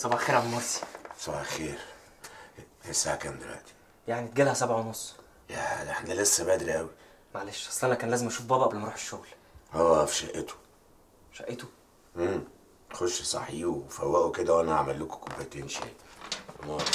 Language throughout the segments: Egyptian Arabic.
صباح الخير يا عم مرسي صباح الخير الساعة كام دلوقتي؟ يعني تجيلها سبعة ونص يا ده احنا لسه بدري قوي معلش اصل انا كان لازم اشوف بابا قبل ما اروح الشغل هو في شقته شقته امم خش صحيه وفوقه كده وانا هعمل لكم كوبايتين شاي أمال.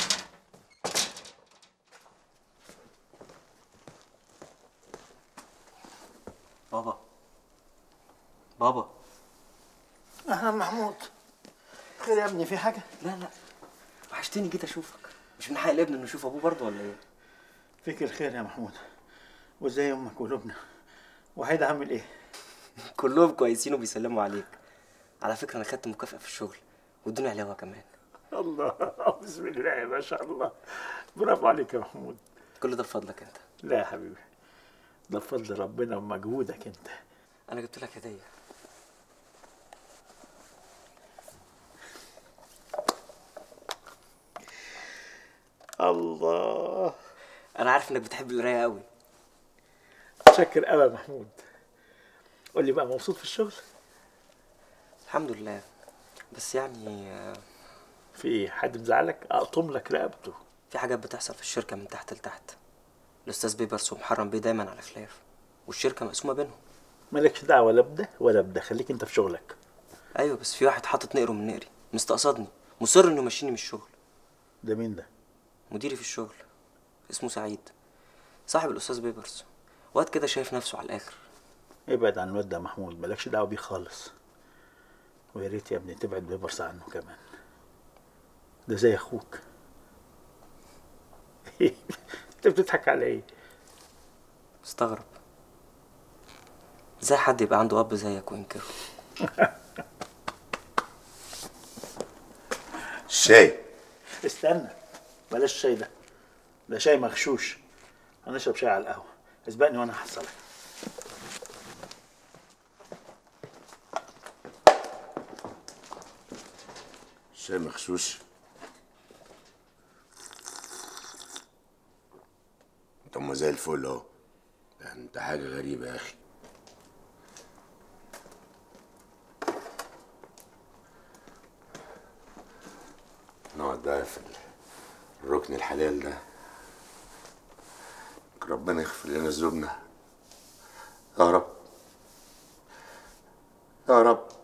بابا بابا أهلا محمود خير يا ابني في حاجة؟ لا لا وحشتني جيت اشوفك مش من حق الابن انه يشوف ابوه برضه ولا ايه فيك الخير يا محمود وازاي امك ولبنى وحيد عامل ايه؟ كلهم كويسين وبيسلموا عليك على فكره انا خدت مكافاه في الشغل وادوني علاوه كمان الله بسم الله ما شاء الله برافو عليك يا محمود كل ده بفضلك انت لا يا حبيبي ده بفضل ربنا ومجهودك انت انا جبت لك هديه الله انا عارف انك بتحب القرايه قوي متشكر قوي يا محمود قول لي بقى مبسوط في الشغل؟ الحمد لله بس يعني آه، في ايه حد مزعلك اقطم لك رقبته في حاجات بتحصل في الشركه من تحت لتحت الاستاذ بيبرس ومحرم بيه دايما على خلاف والشركه مقسومه بينهم مالكش دعوه لا بده ولا بده خليك انت في شغلك ايوه بس في واحد حاطط نقره من نقري مستقصدني مصر انه يمشيني من الشغل ده مين ده؟ مديري في الشغل اسمه سعيد صاحب الاستاذ بيبرس وقت كده شايف نفسه على الاخر ابعد عن الواد ده يا محمود مالكش دعوه بيه خالص ويا ريت يا ابني تبعد بيبرس عنه كمان ده زي اخوك انت بتضحك على ايه استغرب ازاي حد يبقى عنده اب زيك وينكره الشاي استنى بلاش شاي ده ده شاي مغشوش هنشرب شاي على القهوه اسبقني وانا هحصلك الشاي مغشوش طب ما زي الفل اهو ده انت حاجة غريبة يا اخي نقعد بقى في الركن الحلال ده ربنا يغفر لنا ذنوبنا يا رب يا رب